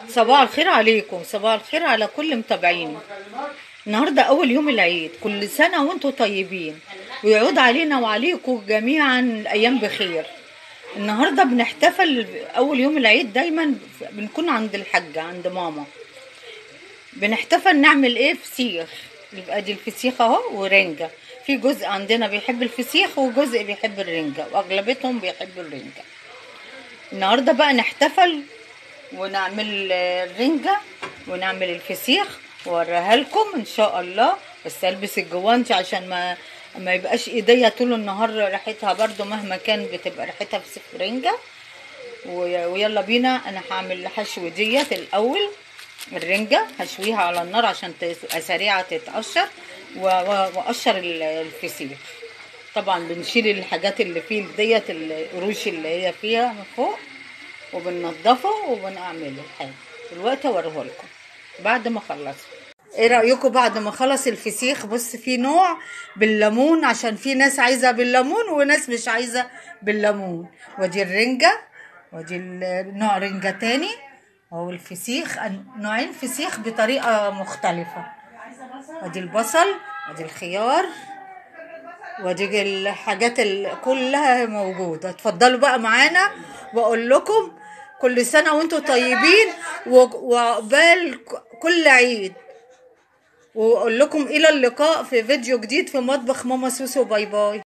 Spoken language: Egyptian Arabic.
صباح الخير عليكم صباح الخير على كل متابعيني النهارده اول يوم العيد كل سنه وانتم طيبين ويعود علينا وعليكم جميعا الايام بخير النهارده بنحتفل اول يوم العيد دايما بنكون عند الحاجه عند ماما بنحتفل نعمل ايه فسيخ يبقى دي الفسيخ اهو ورنجه في جزء عندنا بيحب الفسيخ وجزء بيحب الرنجه واغلبيتهم بيحبوا الرنجه النهارده بقى نحتفل ونعمل الرنجة ونعمل الفسيخ واوريها لكم ان شاء الله بس البس الجوانتي عشان ما ما يبقاش ايديا طول النهار ريحتها برضو مهما كان بتبقى ريحتها فسيخ رنجة ويلا بينا انا هعمل حشو ديت الاول الرنجة هشويها على النار عشان تبقى سريعة تتقشر واقشر الفسيخ طبعا بنشيل الحاجات اللي فيه ديت القروش اللي هي فيها من فوق وبننضفه وبنعمله حاجه دلوقتي اوريه لكم بعد ما اخلصه ايه رايكم بعد ما خلص الفسيخ بص في نوع بالليمون عشان في ناس عايزه بالليمون وناس مش عايزه بالليمون ودي الرنجه ودي نوع رنجه تاني اهو الفسيخ نوعين فسيخ بطريقه مختلفه ودي البصل ودي الخيار ودي الحاجات كلها موجوده اتفضلوا بقى معانا واقول لكم كل سنه وانتم طيبين وعقبال كل عيد واقول لكم الى اللقاء في فيديو جديد في مطبخ ماما سوسو باي باي